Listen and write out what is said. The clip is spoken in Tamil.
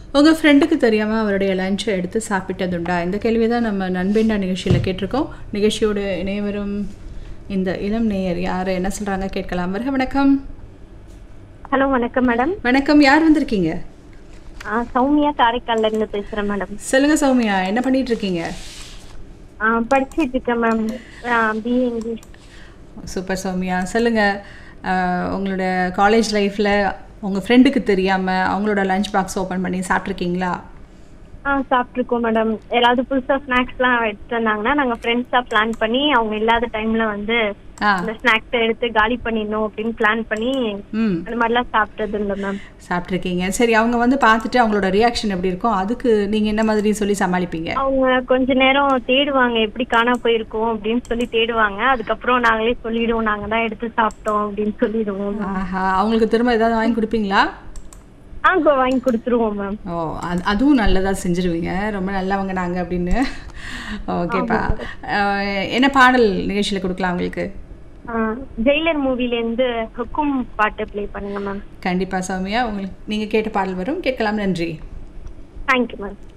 உங்கள் ஃப்ரெண்டுக்கு தெரியாமல் அவருடைய லஞ்சை எடுத்து சாப்பிட்டதுண்டா இந்த கேள்வி தான் நம்ம நண்பேண்டா நிகழ்ச்சியில் கேட்டிருக்கோம் நிகழ்ச்சியோடு இணையவரும் இந்த இளம் நேயர் யார் என்ன சொல்கிறாங்க கேட்கலாம் வருக வணக்கம் ஹலோ வணக்கம் மேடம் வணக்கம் யார் வந்திருக்கீங்க ஆ, சௌமியா காரைக்கால்ல இருந்து பேசுறேன் மேடம் சொல்லுங்க சௌமியா என்ன பண்ணிட்டு இருக்கீங்க ஆ, படிச்சிட்டு இருக்கேன் ma'am BA English super Soumya சொல்லுங்க அஹ், உங்களோட காலேஜ் லைஃப்பில் உங்கள் ஃப்ரெண்டுக்கு தெரியாமல் அவங்களோட லஞ்ச் பாக்ஸ் ஓப்பன் பண்ணி சாப்பிட்ருக்கீங்களா ஆ சாப்பிட்ருக்கோம் மேடம் ஏதாவது புதுசா ஸ்நாக்ஸ்லாம் எடுத்துட்டு வந்தாங்கன்னா நாங்க ஃப்ரெண்ட்ஸா பிளான் பண்ணி அவங்க இல்லாத டைம்ல வந்து ஆ அந்த ஸ்நாக்ஸ் எடுத்து காலி பண்ணிடணும் அப்படின்னு பிளான் பண்ணி ம் அந்த மாதிரிலாம் சாப்பிட்டது இல்லை மேம் சாப்பிட்ருக்கீங்க சரி அவங்க வந்து பார்த்துட்டு அவங்களோட ரியாக்ஷன் எப்படி இருக்கும் அதுக்கு நீங்கள் என்ன மாதிரி சொல்லி சமாளிப்பீங்க அவங்க கொஞ்ச நேரம் தேடுவாங்க எப்படி காணா போயிருக்கோம் அப்படின்னு சொல்லி தேடுவாங்க அதுக்கப்புறம் நாங்களே சொல்லிடுவோம் நாங்க தான் எடுத்து சாப்பிட்டோம் அப்படின்னு சொல்லிடுவோம் ஆஹா அவங்களுக்கு திரும்ப ஏதாவது வாங்கி கொடுப்பீங்களா ஆ கொ- வாங்கி கொடுத்துருவோம் மேம் ஓ அது அதுவும் நல்லதாக செஞ்சுருவீங்க ரொம்ப நல்லவங்க நாங்கள் அப்படின்னு ஓகேப்பா அஹ், என்ன பாடல் நிகழ்ச்சியில் கொடுக்கலாம் உங்களுக்கு ஜெயிலர் மூவில இருந்து ஹுக்கும் பாட்டு ப்ளே பண்ணுங்க மேம் கண்டிப்பாக சௌமியா உங்களுக்கு நீங்கள் கேட்ட பாடல் வரும் கேட்கலாம் நன்றி தேங்க்யூ மேம்